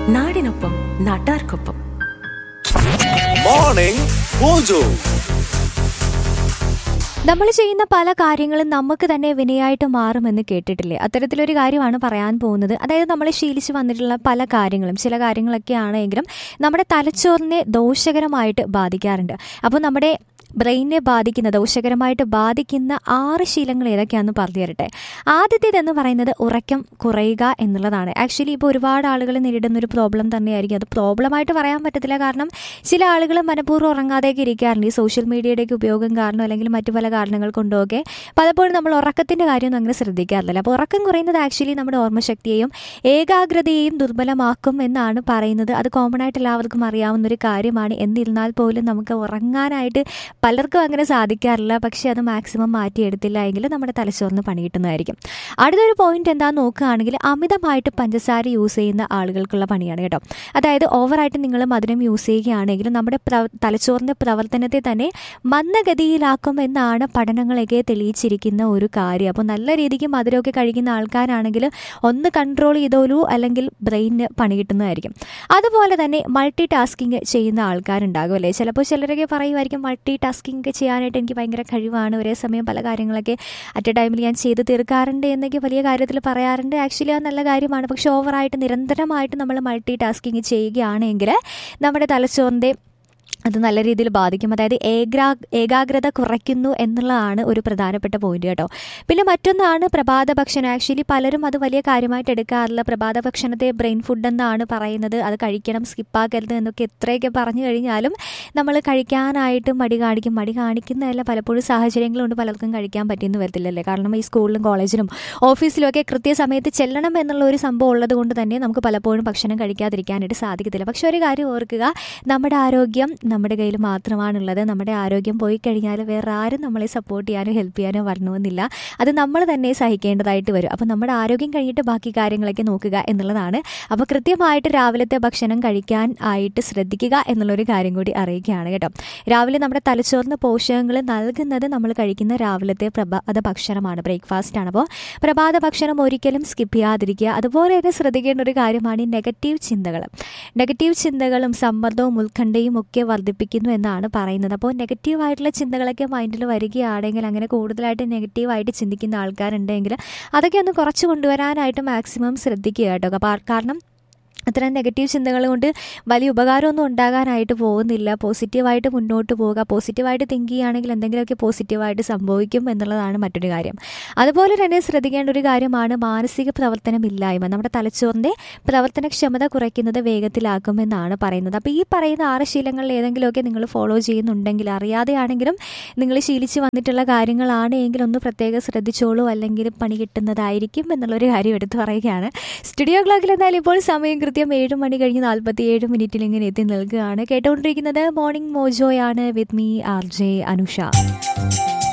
നാടിനൊപ്പം നാട്ടാർക്കൊപ്പം morning mojo നമ്മൾ ചെയ്യുന്ന പല കാര്യങ്ങളും നമുക്ക് തന്നെ വിനയായിട്ട് മാറുമെന്ന് കേട്ടിട്ടില്ലേ അത്തരത്തിലൊരു കാര്യമാണ് പറയാൻ പോകുന്നത് അതായത് നമ്മൾ ശീലിച്ച് വന്നിട്ടുള്ള പല കാര്യങ്ങളും ചില കാര്യങ്ങളൊക്കെ ആണെങ്കിലും നമ്മുടെ തലച്ചോറിനെ ദോഷകരമായിട്ട് ബാധിക്കാറുണ്ട് അപ്പോൾ നമ്മുടെ ബ്രെയിനെ ബാധിക്കുന്ന ദോഷകരമായിട്ട് ബാധിക്കുന്ന ആറ് ശീലങ്ങൾ ഏതൊക്കെയാണെന്ന് പറഞ്ഞു തരട്ടെ ആദ്യത്തേതെന്ന് പറയുന്നത് ഉറക്കം കുറയുക എന്നുള്ളതാണ് ആക്ച്വലി ഇപ്പോൾ ഒരുപാട് ആളുകൾ നേരിടുന്ന ഒരു പ്രോബ്ലം തന്നെയായിരിക്കും അത് പ്രോബ്ലമായിട്ട് പറയാൻ പറ്റത്തില്ല കാരണം ചില ആളുകൾ മനഃപൂർവ്വം ഉറങ്ങാതെയൊക്കെ ഇരിക്കാറുണ്ട് ഈ സോഷ്യൽ മീഡിയയുടെയൊക്കെ ഉപയോഗം കാരണം അല്ലെങ്കിൽ മറ്റു പല കാരണങ്ങൾ കൊണ്ടൊക്കെ പലപ്പോഴും നമ്മൾ ഉറക്കത്തിൻ്റെ കാര്യമൊന്നും അങ്ങനെ ശ്രദ്ധിക്കാറില്ല അപ്പോൾ ഉറക്കം കുറയുന്നത് ആക്ച്വലി നമ്മുടെ ഓർമ്മശക്തിയെയും ഏകാഗ്രതയെയും ദുർബലമാക്കും എന്നാണ് പറയുന്നത് അത് കോമൺ ആയിട്ട് എല്ലാവർക്കും അറിയാവുന്ന ഒരു കാര്യമാണ് എന്നിരുന്നാൽ പോലും നമുക്ക് ഉറങ്ങാനായിട്ട് പലർക്കും അങ്ങനെ സാധിക്കാറില്ല പക്ഷേ അത് മാക്സിമം മാറ്റിയെടുത്തില്ല എങ്കിൽ നമ്മുടെ തലച്ചോറിന് പണി കിട്ടുന്നതായിരിക്കും അടുത്തൊരു പോയിന്റ് എന്താണെന്ന് നോക്കുകയാണെങ്കിൽ അമിതമായിട്ട് പഞ്ചസാര യൂസ് ചെയ്യുന്ന ആളുകൾക്കുള്ള പണിയാണ് കേട്ടോ അതായത് ഓവറായിട്ട് നിങ്ങൾ മധുരം യൂസ് ചെയ്യുകയാണെങ്കിൽ നമ്മുടെ പ്ര- തലച്ചോറിൻ്റെ പ്രവർത്തനത്തെ തന്നെ മന്ദഗതിയിലാക്കും എന്നാണ് പഠനങ്ങളൊക്കെ തെളിയിച്ചിരിക്കുന്ന ഒരു കാര്യം അപ്പോൾ നല്ല രീതിക്ക് മധുരമൊക്കെ കഴിക്കുന്ന ആൾക്കാരാണെങ്കിൽ ഒന്ന് കൺട്രോൾ ചെയ്തോളൂ അല്ലെങ്കിൽ ബ്രെയിനിന് പണി കിട്ടുന്നതായിരിക്കും അതുപോലെ തന്നെ മൾട്ടി ടാസ്കിങ് ചെയ്യുന്ന ആൾക്കാരുണ്ടാകും അല്ലേ ചിലപ്പോൾ ചിലരൊക്കെ പറയുമായിരിക്കും മൾട്ടി ടാസ്കിങ് ഒക്കെ ചെയ്യാനായിട്ട് എനിക്ക് ഭയങ്കര കഴിവാണ് ഒരേ സമയം പല കാര്യങ്ങളൊക്കെ അറ്റ് എ ടൈമിൽ ഞാൻ ചെയ്ത് തീർക്കാറുണ്ട് എന്നൊക്കെ വലിയ കാര്യത്തിൽ പറയാറുണ്ട് ആക്ച്വലി അത് നല്ല കാര്യമാണ് പക്ഷെ ഓവറായിട്ട് നിരന്തരമായിട്ട് നമ്മൾ മൾട്ടി ടാസ്കിങ് ചെയ്യുകയാണെങ്കിൽ നമ്മുടെ തലച്ചോറിൻ്റെ അത് നല്ല രീതിയിൽ ബാധിക്കും അതായത് ഏകാ ഏകാഗ്രത കുറയ്ക്കുന്നു എന്നുള്ളതാണ് ഒരു പ്രധാനപ്പെട്ട പോയിന്റ് കേട്ടോ പിന്നെ മറ്റൊന്നാണ് പ്രഭാത ഭക്ഷണം ആക്ച്വലി പലരും അത് വലിയ കാര്യമായിട്ട് എടുക്കാറില്ല പ്രഭാത ഭക്ഷണത്തെ ബ്രെയിൻ ഫുഡ് എന്നാണ് പറയുന്നത് അത് കഴിക്കണം സ്കിപ്പാക്കരുത് എന്നൊക്കെ എത്രയൊക്കെ പറഞ്ഞു കഴിഞ്ഞാലും നമ്മൾ കഴിക്കാനായിട്ട് മടി കാണിക്കും മടി കാണിക്കുന്നതല്ല പലപ്പോഴും സാഹചര്യങ്ങളുണ്ട് പലർക്കും കഴിക്കാൻ പറ്റിയെന്ന് വരത്തില്ലല്ലേ കാരണം ഈ സ്കൂളിലും കോളേജിലും ഓഫീസിലും ഒക്കെ കൃത്യസമയത്ത് ചെല്ലണം എന്നുള്ള ഒരു സംഭവം ഉള്ളത് കൊണ്ട് തന്നെ നമുക്ക് പലപ്പോഴും ഭക്ഷണം കഴിക്കാതിരിക്കാനായിട്ട് സാധിക്കത്തില്ല പക്ഷെ ഒരു കാര്യം ഓർക്കുക നമ്മുടെ ആരോഗ്യം നമ്മുടെ കയ്യിൽ മാത്രമാണുള്ളത് നമ്മുടെ ആരോഗ്യം പോയി കഴിഞ്ഞാൽ വേറെ ആരും നമ്മളെ സപ്പോർട്ട് ചെയ്യാനോ ഹെൽപ്പ് ചെയ്യാനോ വരണമെന്നില്ല അത് നമ്മൾ തന്നെ സഹിക്കേണ്ടതായിട്ട് വരും അപ്പോൾ നമ്മുടെ ആരോഗ്യം കഴിഞ്ഞിട്ട് ബാക്കി കാര്യങ്ങളൊക്കെ നോക്കുക എന്നുള്ളതാണ് അപ്പോൾ കൃത്യമായിട്ട് രാവിലത്തെ ഭക്ഷണം കഴിക്കാൻ ആയിട്ട് ശ്രദ്ധിക്കുക എന്നുള്ളൊരു കാര്യം കൂടി അറിയിക്കുകയാണ് കേട്ടോ രാവിലെ നമ്മുടെ തലച്ചോറിന് പോഷകങ്ങൾ നൽകുന്നത് നമ്മൾ കഴിക്കുന്ന രാവിലത്തെ പ്രഭാത ഭക്ഷണമാണ് ബ്രേക്ക്ഫാസ്റ്റ് ആണ് അപ്പോൾ പ്രഭാത ഭക്ഷണം ഒരിക്കലും സ്കിപ്പ് ചെയ്യാതിരിക്കുക അതുപോലെ തന്നെ ശ്രദ്ധിക്കേണ്ട ഒരു കാര്യമാണ് ഈ നെഗറ്റീവ് ചിന്തകൾ നെഗറ്റീവ് ചിന്തകളും സമ്മർദ്ദവും ഉത്കണ്ഠയും ഒക്കെ വർദ്ധിപ്പിക്കുന്നു എന്നാണ് പറയുന്നത് അപ്പോൾ നെഗറ്റീവായിട്ടുള്ള ചിന്തകളൊക്കെ മൈൻഡിൽ വരികയാണെങ്കിൽ അങ്ങനെ കൂടുതലായിട്ട് നെഗറ്റീവായിട്ട് ചിന്തിക്കുന്ന ആൾക്കാരുണ്ടെങ്കിൽ അതൊക്കെ ഒന്ന് കുറച്ച് കൊണ്ടുവരാനായിട്ട് മാക്സിമം ശ്രദ്ധിക്കുക കേട്ടോ അപ്പോൾ കാരണം അത്തരം നെഗറ്റീവ് ചിന്തകൾ കൊണ്ട് വലിയ ഉപകാരമൊന്നും ഉണ്ടാകാനായിട്ട് പോകുന്നില്ല പോസിറ്റീവായിട്ട് മുന്നോട്ട് പോവുക പോസിറ്റീവായിട്ട് തിങ്ക് ചെയ്യുകയാണെങ്കിൽ എന്തെങ്കിലുമൊക്കെ പോസിറ്റീവായിട്ട് സംഭവിക്കും എന്നുള്ളതാണ് മറ്റൊരു കാര്യം അതുപോലെ തന്നെ ശ്രദ്ധിക്കേണ്ട ഒരു കാര്യമാണ് മാനസിക പ്രവർത്തനമില്ലായ്മ നമ്മുടെ തലച്ചോറിൻ്റെ പ്രവർത്തനക്ഷമത കുറയ്ക്കുന്നത് വേഗത്തിലാക്കുമെന്നാണ് പറയുന്നത് അപ്പോൾ ഈ പറയുന്ന ആറ് ശീലങ്ങളിൽ ഏതെങ്കിലുമൊക്കെ നിങ്ങൾ ഫോളോ ചെയ്യുന്നുണ്ടെങ്കിൽ അറിയാതെയാണെങ്കിലും നിങ്ങൾ ശീലിച്ച് വന്നിട്ടുള്ള കാര്യങ്ങളാണ് എങ്കിൽ ഒന്ന് പ്രത്യേകം ശ്രദ്ധിച്ചോളൂ അല്ലെങ്കിൽ പണി കിട്ടുന്നതായിരിക്കും എന്നുള്ളൊരു കാര്യം എടുത്തു പറയുകയാണ് സ്റ്റുഡിയോ ക്ലോക്കിൽ എന്തായാലും ഇപ്പോൾ സമയം കൃത്യം ഏഴ് മണി കഴിഞ്ഞ് നാൽപ്പത്തി ഏഴ് മിനിറ്റിൽ ഇങ്ങനെ എത്തി നിൽക്കുകയാണ് കേട്ടുകൊണ്ടിരിക്കുന്നത് മോർണിംഗ് മോജോയാണ് with me R J Anusha